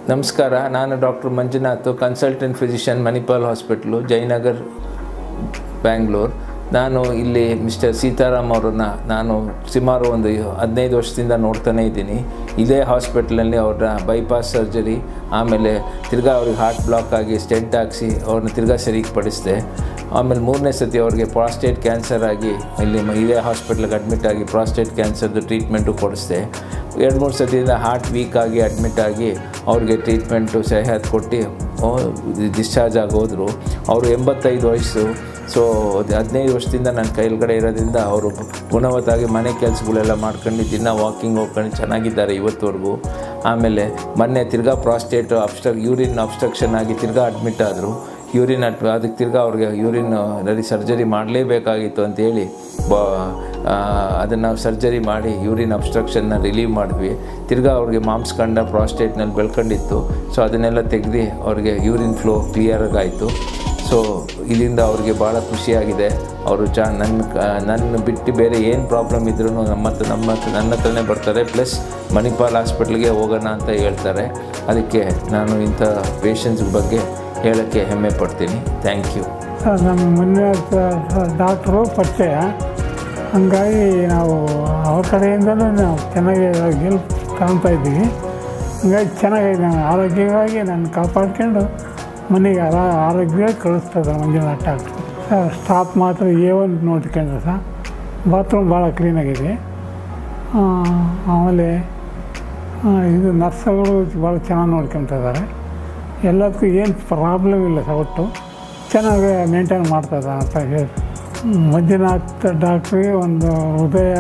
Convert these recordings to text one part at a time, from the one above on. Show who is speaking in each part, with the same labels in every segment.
Speaker 1: ನಮಸ್ಕಾರ ನಾನು doctor Manjunath consultant physician Manipal hospital Jayanagar Bangalore ನಾನು ಇಲ್ಲಿ ಮಿಸ್ಟರ್ ಸೀತಾರಾಮ್ ಅವರನ್ನ ನಾನು ಸುಮಾರು ಒಂದು ಹದಿನೈದು ವರ್ಷದಿಂದ ನೋಡ್ತಾನೇ ಇದ್ದೀನಿ ಇದೇ ಹಾಸ್ಪಿಟ್ಲಲ್ಲಿ ಅವ್ರನ್ನ ಬೈಪಾಸ್ ಸರ್ಜರಿ ಆಮೇಲೆ ತಿರ್ಗಾ ಅವ್ರಿಗೆ ಹಾರ್ಟ್ ಬ್ಲಾಕ್ ಆಗಿ ಸ್ಟೆಂಟ್ ಹಾಕ್ಸಿ ಅವ್ರನ್ನ ತಿರ್ಗಾ ಸರಿಗೆ ಪಡಿಸಿದೆ ಆಮೇಲೆ ಮೂರನೇ ಸತಿ ಅವ್ರಿಗೆ ಪ್ರಾಸ್ಟೇಟ್ ಕ್ಯಾನ್ಸರ್ ಆಗಿ ಇಲ್ಲಿ ಮ- ಇದೇ ಹಾಸ್ಪಿಟ್ಲಿಗೆ ಅಡ್ಮಿಟ್ ಆಗಿ ಪ್ರಾಸ್ಟೇಟ್ ಕ್ಯಾನ್ಸರ್ದು ಟ್ರೀಟ್ಮೆಂಟು ಕೊಡಿಸಿದೆ ಎರಡು ಮೂರು ಸತಿಯಿಂದ ಹಾರ್ಟ್ ವೀಕ್ ಆಗಿ ಅಡ್ಮಿಟ್ ಆಗಿ ಅವ್ರಿಗೆ ಟ್ರೀಟ್ಮೆಂಟು ಸಹ್ಯಾತ್ ಕೊಟ್ಟು ಡಿಸ್ಚಾರ್ಜ್ ಆಗಿ ಹೋದರು ಅವರು ಎಂಬತ್ತೈದು ವಯಸ್ಸು ಸೊ ಹದಿನೈದು ವರ್ಷದಿಂದ ನನ್ನ ಕೈಲ್ಗಡೆ ಇರೋದ್ರಿಂದ ಅವರು ಗುಣವತ್ತಾಗಿ ಮನೆ ಕೆಲಸಗಳೆಲ್ಲ ಮಾಡ್ಕೊಂಡು ದಿನ ವಾಕಿಂಗ್ ಹೋಗ್ಕೊಂಡು ಚೆನ್ನಾಗಿದ್ದಾರೆ ಇವತ್ತುವರೆಗೂ ಆಮೇಲೆ ಮೊನ್ನೆ ತಿರ್ಗಾ ಪ್ರಾಸ್ಟೇಟ್ ಅಬ್ಸ್ಟ್ರಕ್ ಯೂರಿನ್ ಅಬ್ಸ್ಟ್ರಕ್ಷನ್ ಆಗಿ ತಿರ್ಗಾ ಅಡ್ಮಿಟ್ ಆದರು ಯೂರಿನ್ ಅಟ್ ಅದಕ್ಕೆ ತಿರ್ಗಾ ಅವ್ರಿಗೆ ಯೂರಿನ್ ನಲ್ಲಿ ಸರ್ಜರಿ ಮಾಡಲೇಬೇಕಾಗಿತ್ತು ಅಂತೇಳಿ ಬ ಅದನ್ನು ಸರ್ಜರಿ ಮಾಡಿ ಯೂರಿನ್ ಅಬ್ಸ್ಟ್ರಕ್ಷನ್ನ ರಿಲೀವ್ ಮಾಡಿದ್ವಿ ತಿರ್ಗಾ ಅವ್ರಿಗೆ ಮಾಂಸಖಂಡ ಪ್ರಾಸ್ಟೇಟ್ನಲ್ಲಿ ಬೆಳ್ಕೊಂಡಿತ್ತು ಸೊ ಅದನ್ನೆಲ್ಲ ತೆಗೆದು ಅವ್ರಿಗೆ ಯೂರಿನ್ ಫ್ಲೋ ಕ್ಲಿಯರಾಗಿ ಆಯಿತು ಸೊ ಇದರಿಂದ ಅವ್ರಿಗೆ ಭಾಳ ಖುಷಿಯಾಗಿದೆ ಅವರು ಚಾ ನನ್ನ ಕ- ನನ್ನ ಬಿಟ್ಟು ಬೇರೆ ಏನು ಪ್ರಾಬ್ಲಮ್ ಇದ್ರೂ ನಮ್ಮ ಹತ್ರ ನಮ್ಮ ಹತ್ರ ನನ್ನ ಹತ್ರನೇ ಬರ್ತಾರೆ ಪ್ಲಸ್ ಮಣಿಪಾಲ್ ಹಾಸ್ಪಿಟ್ಲಿಗೆ ಹೋಗೋಣ ಅಂತ ಹೇಳ್ತಾರೆ ಅದಕ್ಕೆ ನಾನು ಇಂಥ ಪೇಷಂಟ್ಸ್ ಬಗ್ಗೆ ಹೇಳೋಕ್ಕೆ ಹೆಮ್ಮೆ ಪಡ್ತೀನಿ ಥ್ಯಾಂಕ್ ಯು
Speaker 2: ಸರ್ ನಮ್ಮ ಮೊನ್ನೆ ಡಾಕ್ಟ್ರು ಪರಿಚಯ ಹಂಗಾಗಿ ನಾವು ಅವ್ರ ಕಡೆಯಿಂದಲೂ ನಾವು ಚೆನ್ನಾಗಿ ಹೆಲ್ಪ್ ತಗೊತಾ ಇದ್ದೀವಿ ಹಂಗಾಗಿ ಚೆನ್ನಾಗಿ ನಾನು ಆರೋಗ್ಯವಾಗಿ ನಾನು ಕಾಪಾಡ್ಕೊಂಡು ಮನೆಗೆ ಆರ ಆರೋಗ್ಯವಾಗಿ ಕಳಿಸ್ತದೆ ಮಂಜುನಾಥ್ ಡಾಕ್ಟ್ರು ಸರ್ ಸ್ಟಾಫ್ ಮಾತ್ರ ಏ ಒಂದು ನೋಡ್ಕೊಂಡ್ರೆ ಸರ್ ಬಾತ್ರೂಮ್ ಭಾಳ ಕ್ಲೀನಾಗಿದೆ ಆ, ಆಮೇಲೆ ಆ, ಇದು ನರ್ಸ್ಗಳು ಭಾಳ ಚೆನ್ನಾಗಿ ನೋಡ್ಕೊತಾ ಇದ್ದಾರೆ ಎಲ್ಲದಕ್ಕೂ ಏನು ಪ್ರಾಬ್ಲಮ್ ಇಲ್ಲ ಸರ್ ಒಟ್ಟು ಚೆನ್ನಾಗಿ ಮೇಂಟೈನ್ ಮಾಡ್ತದ ಅಂತ ಹೇಳಿ ಮಂಜುನಾಥ್ ಡಾಕ್ಟ್ರಿಗೆ ಒಂದು ಹೃದಯ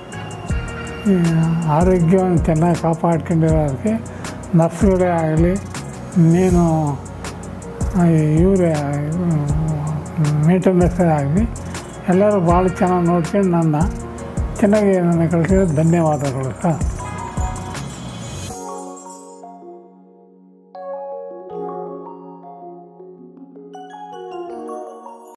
Speaker 2: ಈ, ಆರೋಗ್ಯವನ್ನು ಚೆನ್ನಾಗಿ ಕಾಪಾಡ್ಕೊಂಡಿರೋದಕ್ಕೆ ನರ್ಸ್ಗಳೇ ಆಗಲಿ ಇನ್ನೇನು ಇವರೇ ಮೇಂಟೆನೆನ್ಸ್ ಆಗಲಿ ಎಲ್ಲರೂ ಭಾಳ ಚೆನ್ನಾಗಿ ನೋಡ್ಕೊಂಡು ನನ್ನ ಚೆನ್ನಾಗಿ ನನ್ನ ಕಳಿಸಿದ ಧನ್ಯವಾದಗಳು ಸರ್